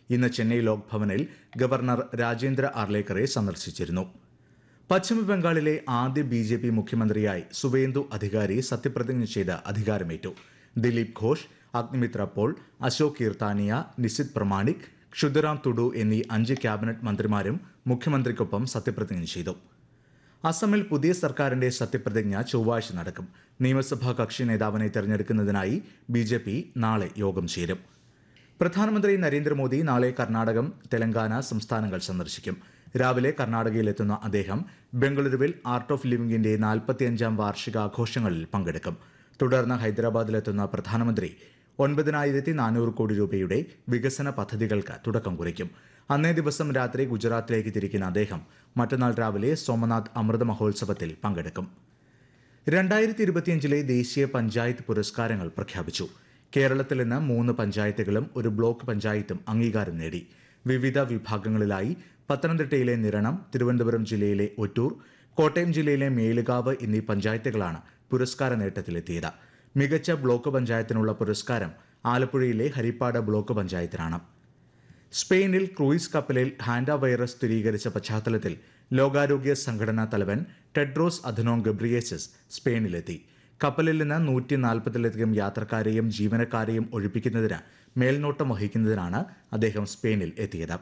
ഇന്ന് ചെന്നൈ ലോക് ഭവനിൽ ഗവർണർ രാജേന്ദ്ര ആർലേക്കറെ സന്ദർശിച്ചിരുന്നു പശ്ചിമബംഗാളിലെ ആദ്യ ബി ജെ പി മുഖ്യമന്ത്രിയായി സുവേന്ദു അധികാരി സത്യപ്രതിജ്ഞ ചെയ്ത് അധികാരമേറ്റു ദിലീപ് ഘോഷ് അഗ്നിമിത്ര പോൾ അശോക് കീർത്താനിയ നിസിത് പ്രമാണിക് ക്ഷുദിറാം തുഡു എന്നീ അഞ്ച് ക്യാബിനറ്റ് മന്ത്രിമാരും മുഖ്യമന്ത്രിക്കൊപ്പം സത്യപ്രതിജ്ഞ ചെയ്തു അസമിൽ പുതിയ സർക്കാരിന്റെ സത്യപ്രതിജ്ഞ ചൊവ്വാഴ്ച നടക്കും നിയമസഭാ കക്ഷി നേതാവിനെ തെരഞ്ഞെടുക്കുന്നതിനായി ബി ജെ പി നാളെ യോഗം ചേരും പ്രധാനമന്ത്രി നരേന്ദ്രമോദി നാളെ കർണാടകം തെലങ്കാന സംസ്ഥാനങ്ങൾ സന്ദർശിക്കും രാവിലെ കർണാടകയിലെത്തുന്ന അദ്ദേഹം ബംഗളൂരുവിൽ ആർട്ട് ഓഫ് ലിവിംഗിന്റെ നാൽപ്പത്തിയഞ്ചാം വാർഷികാഘോഷങ്ങളിൽ പങ്കെടുക്കും തുടർന്ന് ഹൈദരാബാദിലെത്തുന്ന പ്രധാനമന്ത്രി ഒൻപതിനായിരത്തി നാനൂറ് കോടി രൂപയുടെ വികസന പദ്ധതികൾക്ക് തുടക്കം കുറിക്കും അന്നേ ദിവസം രാത്രി ഗുജറാത്തിലേക്ക് തിരിക്കുന്ന അദ്ദേഹം മറ്റന്നാൾ രാവിലെ സോമനാഥ് അമൃത മഹോത്സവത്തിൽ പങ്കെടുക്കും രണ്ടായിരത്തി ഇരുപത്തിയഞ്ചിലെ ദേശീയ പഞ്ചായത്ത് പുരസ്കാരങ്ങൾ പ്രഖ്യാപിച്ചു കേരളത്തിൽ നിന്ന് മൂന്ന് പഞ്ചായത്തുകളും ഒരു ബ്ലോക്ക് പഞ്ചായത്തും അംഗീകാരം നേടി വിവിധ വിഭാഗങ്ങളിലായി പത്തനംതിട്ടയിലെ നിരണം തിരുവനന്തപുരം ജില്ലയിലെ ഒറ്റൂർ കോട്ടയം ജില്ലയിലെ മേലുകാവ് എന്നീ പഞ്ചായത്തുകളാണ് പുരസ്കാര നേട്ടത്തിലെത്തിയത് മികച്ച ബ്ലോക്ക് പഞ്ചായത്തിനുള്ള പുരസ്കാരം ആലപ്പുഴയിലെ ഹരിപ്പാട് ബ്ലോക്ക് പഞ്ചായത്തിനാണ് സ്പെയിനിൽ ക്രൂയിസ് കപ്പലിൽ ഹാൻഡ വൈറസ് സ്ഥിരീകരിച്ച പശ്ചാത്തലത്തിൽ ലോകാരോഗ്യ സംഘടനാ തലവൻ ടെഡ്രോസ് അധനോം ഗബ്രിയേസസ് സ്പെയിനിലെത്തി കപ്പലിൽ നിന്ന് നൂറ്റി നാൽപ്പതിലധികം യാത്രക്കാരെയും ജീവനക്കാരെയും ഒഴിപ്പിക്കുന്നതിന് മേൽനോട്ടം വഹിക്കുന്നതിനാണ് അദ്ദേഹം സ്പെയിനിൽ എത്തിയത്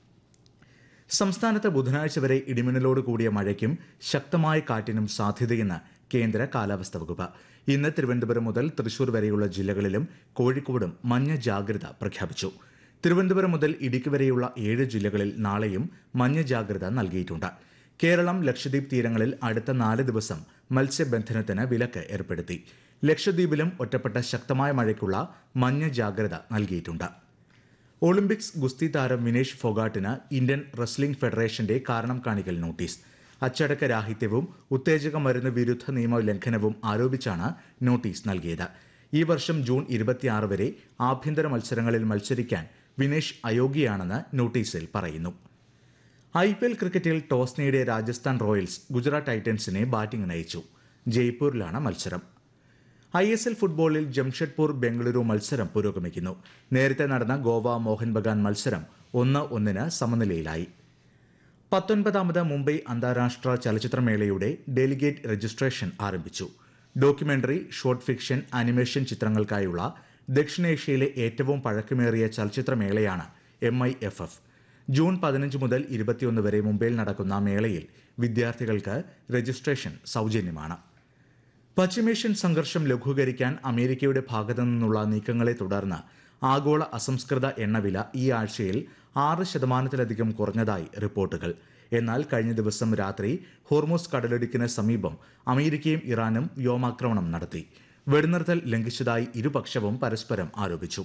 സംസ്ഥാനത്ത് ബുധനാഴ്ച വരെ ഇടിമിന്നലോട് കൂടിയ മഴയ്ക്കും ശക്തമായ കാറ്റിനും സാധ്യതയെന്ന് കേന്ദ്ര കാലാവസ്ഥാ വകുപ്പ് ഇന്ന് തിരുവനന്തപുരം മുതൽ തൃശൂർ വരെയുള്ള ജില്ലകളിലും കോഴിക്കോടും മഞ്ഞ ജാഗ്രത പ്രഖ്യാപിച്ചു തിരുവനന്തപുരം മുതൽ ഇടുക്കി വരെയുള്ള ഏഴ് ജില്ലകളിൽ നാളെയും മഞ്ഞ ജാഗ്രത നൽകിയിട്ടുണ്ട് കേരളം ലക്ഷദ്വീപ് തീരങ്ങളിൽ അടുത്ത നാല് ദിവസം മത്സ്യബന്ധനത്തിന് വിലക്ക് ഏർപ്പെടുത്തി ലക്ഷദ്വീപിലും ഒറ്റപ്പെട്ട ശക്തമായ മഴയ്ക്കുള്ള മഞ്ഞ ജാഗ്രത നൽകിയിട്ടുണ്ട് ഒളിമ്പിക്സ് ഗുസ്തി താരം വിനേഷ് ഫോഗാട്ടിന് ഇന്ത്യൻ റെസ്ലിംഗ് ഫെഡറേഷന്റെ കാരണം കാണിക്കൽ നോട്ടീസ് അച്ചടക്ക രാഹിത്യവും ഉത്തേജക മരുന്ന് വിരുദ്ധ നിയമ ലംഘനവും ആരോപിച്ചാണ് നോട്ടീസ് നൽകിയത് ഈ വർഷം ജൂൺ ഇരുപത്തിയാറ് വരെ ആഭ്യന്തര മത്സരങ്ങളിൽ മത്സരിക്കാൻ വിനേഷ് അയോഗ്യയാണെന്ന് നോട്ടീസിൽ പറയുന്നു ഐ പി എൽ ക്രിക്കറ്റിൽ ടോസ് നേടിയ രാജസ്ഥാൻ റോയൽസ് ഗുജറാത്ത് ടൈറ്റൻസിനെ ബാറ്റിംഗ് നയിച്ചു ജയ്പൂരിലാണ് മത്സരം ഐ എസ് എൽ ഫുട്ബോളിൽ ജംഷഡ്പൂർ ബംഗളൂരു മത്സരം പുരോഗമിക്കുന്നു നേരത്തെ നടന്ന ഗോവ മോഹൻ ബഗാൻ മത്സരം ഒന്ന് ഒന്നിന് സമനിലയിലായി പത്തൊൻപതാമത് മുംബൈ അന്താരാഷ്ട്ര ചലച്ചിത്രമേളയുടെ ഡെലിഗേറ്റ് രജിസ്ട്രേഷൻ ആരംഭിച്ചു ഡോക്യുമെന്ററി ഷോർട്ട് ഫിക്ഷൻ ആനിമേഷൻ ചിത്രങ്ങൾക്കായുള്ള ദക്ഷിണേഷ്യയിലെ ഏറ്റവും പഴക്കമേറിയ ചലച്ചിത്രമേളയാണ് M I F F June പതിനഞ്ച് മുതൽ ഇരുപത്തിയൊന്ന് വരെ മുംബൈയിൽ നടക്കുന്ന മേളയിൽ വിദ്യാർത്ഥികൾക്ക് രജിസ്ട്രേഷൻ സൗജന്യമാണ് പശ്ചിമേഷ്യൻ സംഘർഷം ലഘൂകരിക്കാൻ അമേരിക്കയുടെ ഭാഗത്തു നിന്നുള്ള നീക്കങ്ങളെ തുടർന്ന് ആഗോള അസംസ്കൃത എണ്ണവില ഈ ആഴ്ചയിൽ ആറ് ശതമാനത്തിലധികം കുറഞ്ഞതായി റിപ്പോർട്ടുകൾ എന്നാൽ കഴിഞ്ഞ ദിവസം രാത്രി ഹോർമോസ് കടലിടുക്കിന് സമീപം അമേരിക്കയും ഇറാനും വ്യോമാക്രമണം നടത്തി വെടിനിർത്തൽ ലംഘിച്ചതായി ഇരുപക്ഷവും പരസ്പരം ആരോപിച്ചു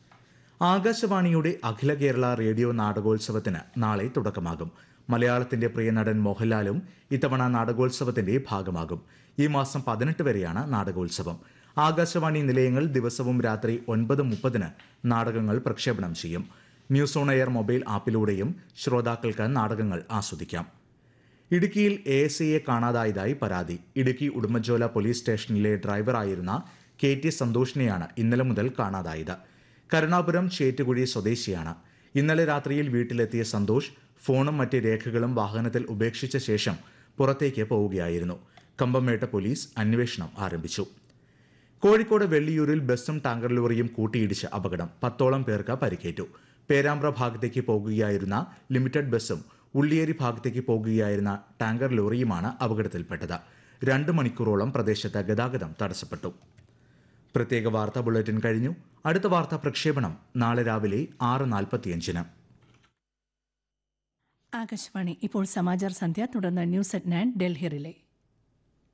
ആകാശവാണിയുടെ അഖില കേരള റേഡിയോ നാടകോത്സവത്തിന് നാളെ തുടക്കമാകും മലയാളത്തിന്റെ പ്രിയ നടൻ മോഹൻലാലും ഇത്തവണ നാടകോത്സവത്തിന്റെ ഭാഗമാകും ഈ മാസം പതിനെട്ട് വരെയാണ് നാടകോത്സവം ആകാശവാണി നിലയങ്ങൾ ദിവസവും രാത്രി ഒൻപത് മുപ്പതിന് നാടകങ്ങൾ പ്രക്ഷേപണം ചെയ്യും ന്യൂസ് ഓൺ എയർ മൊബൈൽ ആപ്പിലൂടെയും ശ്രോതാക്കൾക്ക് നാടകങ്ങൾ ആസ്വദിക്കാം ഇടുക്കിയിൽ എ എസ് ഐയെ കാണാതായതായി പരാതി ഇടുക്കി ഉടുമ്പൻചോല പോലീസ് സ്റ്റേഷനിലെ ഡ്രൈവറായിരുന്ന കെ ടി സന്തോഷിനെയാണ് ഇന്നലെ മുതൽ കാണാതായത് കരുണാപുരം ചേറ്റുകുഴി സ്വദേശിയാണ് ഇന്നലെ രാത്രിയിൽ വീട്ടിലെത്തിയ സന്തോഷ് ഫോണും മറ്റ് രേഖകളും വാഹനത്തിൽ ഉപേക്ഷിച്ച ശേഷം പുറത്തേക്ക് പോവുകയായിരുന്നു കമ്പംമേട്ട പോലീസ് അന്വേഷണം ആരംഭിച്ചു കോഴിക്കോട് വെള്ളിയൂരിൽ ബസ്സും ടാങ്കർ ലോറിയും കൂട്ടിയിടിച്ച് അപകടം പത്തോളം പേർക്ക് പരിക്കേറ്റു പേരാമ്പ്ര ഭാഗത്തേക്ക് പോകുകയായിരുന്ന ലിമിറ്റഡ് ബസ്സും ഉള്ളിയേരി ഭാഗത്തേക്ക് പോകുകയായിരുന്ന ടാങ്കർ ലോറിയുമാണ് അപകടത്തിൽപ്പെട്ടത് രണ്ട് മണിക്കൂറോളം പ്രദേശത്ത് ഗതാഗതം തടസ്സപ്പെട്ടു പ്രത്യേക വാർത്താ ബുള്ളറ്റിൻ കഴിഞ്ഞു അടുത്ത വാർത്താ പ്രക്ഷേപണം നാളെ രാവിലെ ആറ് നാൽപ്പത്തിയഞ്ചിന് ആകാശവാണി ഇപ്പോൾ സമാചാർ സന്ധ്യ തുടർന്ന് news at nine Delhi relay